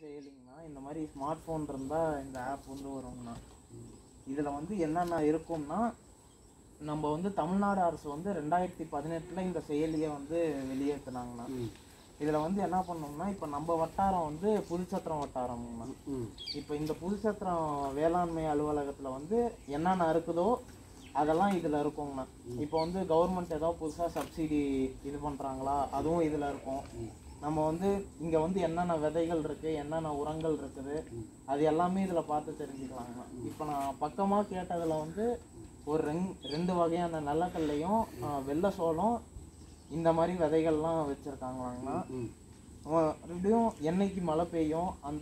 செயலிங்கண்ணா இந்த மாதிரி smart phone இருந்தால் இந்த ஆப் வந்து வருங்கண்ணா இதில் வந்து என்னென்ன இருக்கும்னா நம்ம வந்து தமிழ்நாடு அரசு வந்து ரெண்டாயிரத்தி பதினெட்டில் இந்த செயலியை வந்து வெளியேற்றினாங்கண்ணா இதில் வந்து என்ன பண்ணோம்னா இப்போ நம்ம வட்டாரம் வந்து புதுச்சத்திரம் வட்டாரம்ங்கண்ணா ம் இப்போ இந்த புதுச்சத்திரம் வேளாண்மை அலுவலகத்தில் வந்து என்னென்ன இருக்குதோ அதெல்லாம் இதில் இருக்குங்கண்ணா இப்போ வந்து கவர்மெண்ட் ஏதோ புதுசாக சப்சிடி இது பண்ணுறாங்களா அதுவும் இதில் இருக்கும் நம்ம வந்து இங்கே வந்து என்னென்ன விதைகள் இருக்குது என்னென்ன உரங்கள் இருக்குது அது எல்லாமே இதில் பார்த்து தெரிஞ்சுக்கலாங்கண்ணா இப்போ நான் பக்கமாக கேட்டதில் வந்து ஒரு ரெங் ரெண்டு வகையான நிலக்கல்லையும் ஆஹ், வெள்ளை சோளம் இந்த மாதிரி விதைகள்லாம் வச்சுருக்காங்களாங்கண்ணா ம் மறுபடியும் என்னைக்கு மழை பெய்யும் அந்த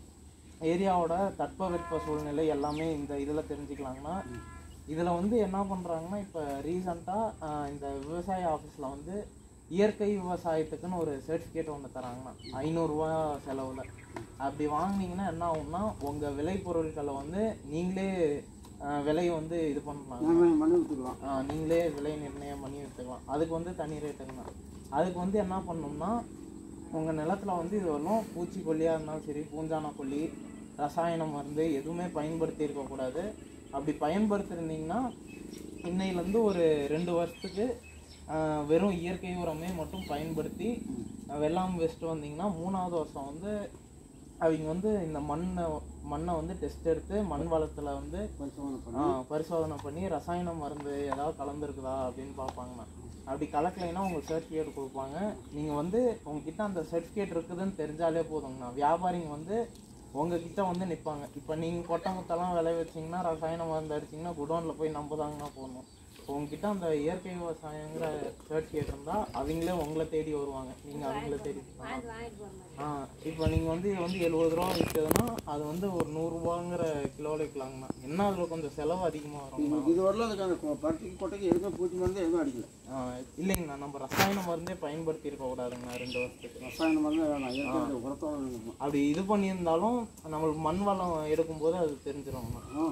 ஏரியாவோட தட்பவெட்ப சூழ்நிலை எல்லாமே இந்த இதில் தெரிஞ்சுக்கலாங்கன்னா இதில் வந்து என்ன பண்ணுறாங்கன்னா இப்போ ரீசண்டாக இந்த விவசாய ஆஃபீஸில் வந்து இயற்கை விவசாயத்துக்குன்னு ஒரு சர்டிஃபிகேட் ஒன்று தராங்கண்ணா ஐநூறுரூவா செலவில் அப்படி வாங்குனீங்கன்னா என்ன ஆகும்னா உங்கள் விளைபொருட்களை வந்து நீங்களே ஆஹ், விலை வந்து இது பண்ணலாம் நாங்கள் மண்ணு விட்டுக்கலாம் ஆ, நீங்களே விலை நிர்ணயம் பண்ணி எடுத்துக்கலாம் அதுக்கு வந்து தனி ரேட்டுங்கண்ணா அதுக்கு வந்து என்ன பண்ணணும்னா உங்கள் நிலத்துல வந்து இது வரலும் பூச்சிக்கொல்லியாக இருந்தாலும் சரி பூஞ்சான கொல்லி ரசாயன மருந்து எதுவுமே பயன்படுத்தி இருக்கக்கூடாது அப்படி பயன்படுத்திருந்தீங்கன்னா இன்னையிலேருந்து ஒரு ரெண்டு வருஷத்துக்கு ஆ, வெறும் இயற்கை உரமே மட்டும் பயன்படுத்தி ஆ, வெள்ளாமை வச்சுட்டு வந்தீங்கன்னா மூணாவது வருஷம் வந்து அவங்க வந்து இந்த மண்ணை மண்ணை வந்து டெஸ்ட் எடுத்து மண் வளத்தில் வந்து பரிசோதனை ஆ, பண்ணி பரிசோதனை பண்ணி ரசாயன மருந்து ஏதாவது கலந்துருக்குதா அப்படின்னு பார்ப்பாங்கண்ணா அப்படி கலக்கலைன்னா உங்களுக்கு சர்டிஃபிகேட் கொடுப்பாங்க நீங்கள் வந்து உங்ககிட்ட அந்த சர்டிஃபிகேட் இருக்குதுன்னு தெரிஞ்சாலே போதுங்கண்ணா வியாபாரிங்க வந்து உங்ககிட்ட வந்து நிற்பாங்க இப்போ நீங்கள் கொட்டை முத்தெல்லாம் விளை வச்சிங்கன்னா ரசாயன மருந்து அடிச்சிங்கன்னா குடோனில் போய் நம்ம தாங்கண்ணா போடணும் இப்போ உங்ககிட்ட அந்த இயற்கை விவசாயங்கிற சர்டிஃபிகேட் இருந்தால் அவங்களே உங்களை தேடி வருவாங்க நீங்கள் அவங்கள தேடி போகலாம். ஆ இப்போ நீங்கள் வந்து இது வந்து எழுபது ரூபா விற்குதுன்னா அது வந்து ஒரு நூறுரூவாங்கிற கிலோவில் விற்கலாங்கண்ணா என்ன அதில் கொஞ்சம் செலவு அதிகமாக வருங்கண்ணா இது வரல அதுக்கு அந்த கொ- பருத்திக்கு கொட்டைக்கு எதுவுமே பூச்சி மருந்து எதுவும் அடிக்கல ஆ, இல்லைங்கண்ணா நம்ம ரசாயன மருந்தே பயன்படுத்தி இருக்க கூடாதுங்கண்ணா ரெண்டு வருஷத்துக்கு ரசாயன மருந்து வேணாம் இயற்கை உரத்தோட இருக்கணும். அப்படி இது பண்ணியிருந்தாலும் நம்மளுக்கு மண் வளம் எடுக்கும்போது அது தெரிஞ்சிருங்கண்ணா ஆ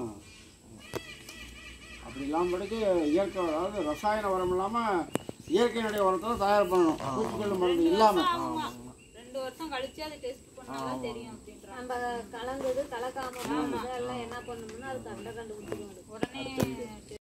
அப்படி இல்லாமபடிக்கு இயற்கை உரம், அதாவது ரசாயன உரம் இல்லாமல் இயற்கையினுடைய உரத்தை தயார் பண்ணணும் பூச்சிக்கொல்லி மருந்து இல்லாமல் ரெண்டு வருஷம் கழிச்சு அதை டெஸ்ட் பண்ணாதான் தெரியும் அப்படின்றாங்க நம்ம கலங்குது கலக்காம போகுது எல்லாம் என்ன பண்ணணும்னா அது கண்ட கண்டுபிடிச்சிடும் உடனே